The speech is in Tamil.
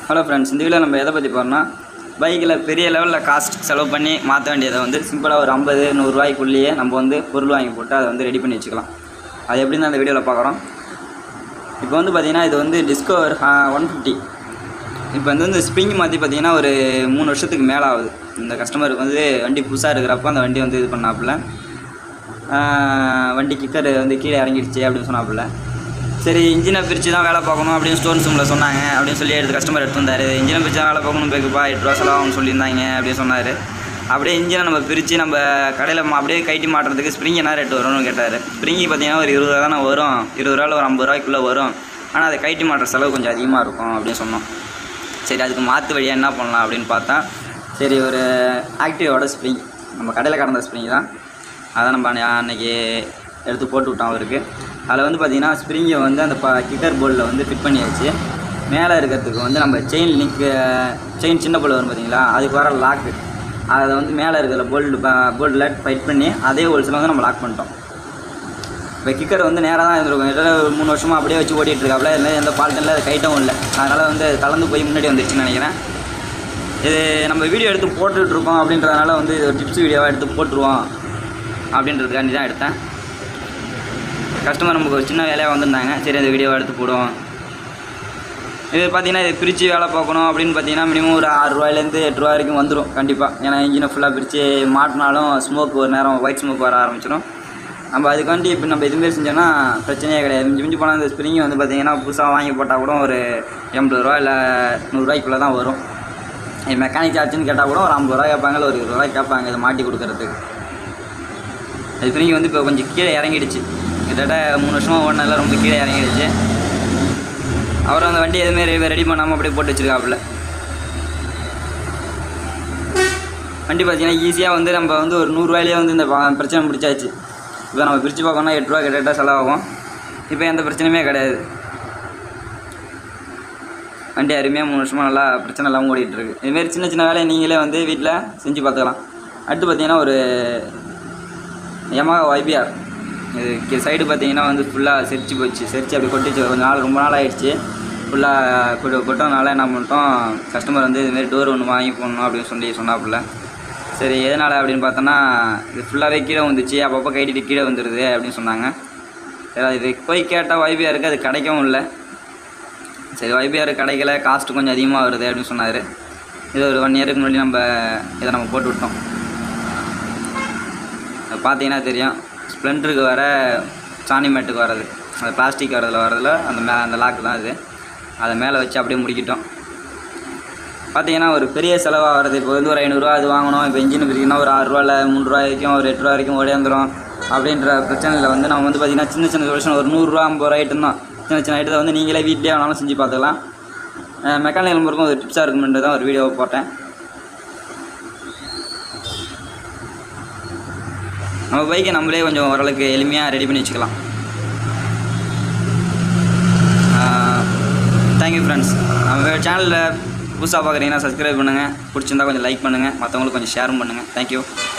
ஹலோ ஃப்ரெண்ட்ஸ் இந்த வீடியோ நம்ம எதை பற்றி போகிறோம்னா பைக்கில் பெரிய லெவலில் காஸ்ட் செலவு பண்ணி மாற்ற வேண்டியதை வந்து சிம்பிளாக ஒரு ஐம்பது நூறுரூவாய்க்குள்ளேயே நம்ம வந்து பொருள் வாங்கி போட்டு அதை வந்து ரெடி பண்ணி வச்சுக்கலாம் அது எப்படின்னு அந்த வீடியோவில் பார்க்குறோம் இப்போ வந்து பார்த்தீங்கன்னா இது வந்து டிஸ்கவர் ஒன் ஃபிஃப்டி இப்போ வந்து இந்த ஸ்ப்ரிங் மாற்றி பார்த்தீங்கன்னா ஒரு மூணு வருஷத்துக்கு மேலே ஆகுது இந்த கஸ்டமருக்கு வந்து வண்டி புதுசாக இருக்கிறப்ப அந்த வண்டி வந்து இது பண்ணாப்புல ஆஹ் வண்டி கிக்கர் வந்து கீழே இறங்கிடுச்சு அப்படின்னு சொன்னாப்புல சரி இன்ஜினை பிரித்து தான் வேலை பார்க்கணும் அப்படின்னு ஸ்டோன் ரூமில் சொன்னாங்க அப்படின்னு சொல்லி எடுத்து கஸ்டமர் எடுத்து வந்தார் இன்ஜினை பிரித்து தான் வேலை பார்க்கணும் பேக்குப்பா எட்டு ரூபா செலவாகும்னு சொல்லியிருந்தாங்க அப்படின்னு சொன்னார் அப்படியே இன்ஜினை நம்ம பிரித்து நம்ம கடையில் அப்படியே கைட்டி மாட்டுறதுக்கு ஸ்ப்ரிங் என்ன ரேட் வரும்னு கேட்டார் ஸ்ப்ரிங்கி பார்த்தீங்கன்னா ஒரு இருபது ரூபா தானே வரும் இருபது ரூபாவில் ஒரு ஐம்பது ரூபாய்க்குள்ளே வரும் ஆனால் அதை கைட்டி மாட்டுற செலவு கொஞ்சம் அதிகமாக இருக்கும் அப்படின்னு சொன்னோம் சரி அதுக்கு மாற்று வழியாக என்ன பண்ணலாம் அப்படின்னு பார்த்தா சரி ஒரு ஆக்டிவோட ஸ்ப்ரிங் நம்ம கடையில் கடந்த ஸ்ப்ரிங் தான் அதை நம்ம அன்னை- அன்னைக்கு எடுத்து போட்டு விட்டோம் அவருக்கு அதில் வந்து பார்த்திங்கன்னா ஸ்ப்ரிங்கை வந்து அந்த ப கிக்கர் போர்டில் வந்து ஃபிட் பண்ணியாச்சு மேலே இருக்கிறதுக்கு வந்து நம்ம செயின் லிங்க் செயின் சின்ன போல் வரும் பார்த்தீங்களா அதுக்கு வர லாக்கு அதை வந்து மேலே இருக்கிற போல்டு போல்டில் ஃபைட் பண்ணி அதே ஹோல்ஸில் வந்து நம்ம லாக் பண்ணிட்டோம் இப்போ கிக்கர் வந்து நேராக தான் இருந்திருக்கும் இடையில ஒரு மூணு வருஷமாக அப்படியே வச்சு ஓட்டிகிட்டு இருக்காப்புல இல்லை எந்த ஃபால்ட்டும் இல்லை அது கைட்டும் இல்லை அதனால் வந்து அது கலந்து போய் முன்னாடி வந்துருச்சுன்னு நினைக்கிறேன் இது நம்ம வீடியோ எடுத்து போட்டுட்டு இருக்கோம் அப்படின்றதுனால வந்து இது ஒரு டிப்ஸ் வீடியோவாக எடுத்து போட்டுருவோம் அப்படின்றதுக்காண்டி தான் எடுத்தேன் கஸ்டமர் நமக்கு ஒரு சின்ன வேலையாக வந்திருந்தாங்க சரி அந்த வீடியோவை எடுத்து போடுவோம் இது பார்த்தீங்கன்னா இது பிரித்து வேலை பார்க்கணும் அப்படின்னு பார்த்தீங்கன்னா மினிமம் ஒரு ஆறு ரூபாயிலேருந்து எட்டு ரூபா வரைக்கும் வந்துடும் கண்டிப்பாக ஏன்னா இன்ஜினை ஃபுல்லாக பிரித்து மாட்டினாலும் ஸ்மோக் ஒரு நேரம் ஒயிட் ஸ்மோக் வர ஆரம்பிச்சிடும் நம்ம அதுக்காண்டி இப்போ நம்ம இதுமாரி செஞ்சோன்னா பிரச்சனையே கிடையாது மிஞ்சி மிஞ்சி போனால் இந்த ஸ்ப்ரிங் வந்து பார்த்தீங்கன்னா புதுசாக வாங்கி போட்டால் கூட ஒரு எண்பது ரூபா இல்லை நூறுரூவாய்க்குள்ளே தான் வரும் இது மெக்கானிக் சார்ஜ்னு கேட்டால் கூட ஒரு ஐம்பது ரூபா கேட்பாங்க இல்லை ஒரு இருபது ரூபாய் கேட்பாங்க இதை மாட்டி கொடுக்கறதுக்கு அது ஸ்ப்ரிங் வந்து இப்போ கொஞ்சம் கீழே இறங்கிடுச்சு கிட்டத்தட்ட மூணு வருஷமாக ஓடினால ரொம்ப கீழே இறங்கிடுச்சு அவரும் அந்த வண்டி எதுவுமே ரெடி பண்ணாமல் அப்படியே போட்டு வச்சிருக்காப்புல வண்டி பார்த்தீங்கன்னா ஈஸியாக வந்து நம்ம வந்து ஒரு நூறுரூவாயிலே வந்து இந்த ப- பிரச்சனை முடிச்சாச்சு இப்போ நம்ம பிரித்து பார்க்கணும்னா எட்டு ரூபா கிட்ட செலவாகும் இப்போ எந்த பிரச்சனையுமே கிடையாது வண்டி அருமையாக மூணு வருஷமாக நல்லா பிரச்சனை இல்லாமல் ஓடிட்டு இருக்கு இதுமாரி சின்ன சின்ன வேலையை நீங்களே வந்து வீட்டில் செஞ்சு பார்த்துக்கலாம் அடுத்து பார்த்தீங்கன்னா ஒரு Yamaha YBR இது சைடு பார்த்தீங்கன்னா வந்து ஃபுல்லாக செரிச்சு போச்சு செரிச்சு அப்படி கொட்டிச்சு கொஞ்ச நாள் ரொம்ப நாள் ஆயிடுச்சு ஃபுல்லாக கொட்டு கொட்டனால என்ன பண்ணிட்டோம் கஸ்டமர் வந்து இதுமாரி டோர் ஒன்று வாங்கி போடணும் அப்படின்னு சொல்லி சொன்னாப்புல சரி எதனால் அப்படின்னு பார்த்தோன்னா இது ஃபுல்லாகவே கீழே வந்துச்சு அப்பப்போ கைட்டிட்டு கீழே வந்துடுது அப்படின்னு சொன்னாங்க சரி அது போய் கேட்டால் YBR அது கிடைக்கவும் இல்லை சரி YBR கிடைக்கல காஸ்ட் கொஞ்சம் அதிகமாக வருது அப்படின்னு சொன்னார் இது ஒரு ஒன் இயருக்கு முன்னாடி நம்ம இதை நம்ம போட்டு விட்டோம் அது பார்த்தீங்கன்னா தெரியும் ஸ்ப்ளெண்டருக்கு வர சாணி மேட்டுக்கு வர்றது அந்த பிளாஸ்டிக் வரதில் வரதில் அந்த மே அந்த லாக்கு தான் இது அதை மேலே வச்சு அப்படியே முடிக்கிட்டோம் பார்த்தீங்கன்னா ஒரு பெரிய செலவாக வருது இப்போ வந்து ஒரு ஐநூறுரூவா அது வாங்கணும் இப்போ இன்ஜின் பிரிக்கணும் ஒரு ஆறு ரூபாயில் மூணு ரூபா வரைக்கும் ஒரு எட்டு ரூபா வரைக்கும் ஓடியாந்துரும் அப்படின்ற பிரச்சனையில் வந்து நம்ம வந்து பார்த்திங்கன்னா சின்ன சின்ன சொல்யூஷன் ஒரு நூறுரூவா ஐம்பது ரூபா ஐட்டம் தான் சின்ன சின்ன ஐட்டத்தை வந்து நீங்களே வீட்லேயே வேணாலும் செஞ்சு பார்த்துக்கலாம் மெக்கானிக்கல் நம்பருக்கும் ஒரு டிப்ஸாக இருக்குமென்றது தான் ஒரு வீடியோவை போட்டேன் நம்ம பைக்கை நம்மளே கொஞ்சம் ஓரளவுக்கு எளிமையாக ரெடி பண்ணி வச்சுக்கலாம் தேங்க்யூ ஃப்ரெண்ட்ஸ் நம்ம சேனலில் புதுசாக பார்க்குறீங்கன்னா சப்ஸ்கிரைப் பண்ணுங்கள் பிடிச்சிருந்தா கொஞ்சம் லைக் பண்ணுங்கள் மற்றவங்களுக்கு கொஞ்சம் ஷேரும் பண்ணுங்கள் தேங்க்யூ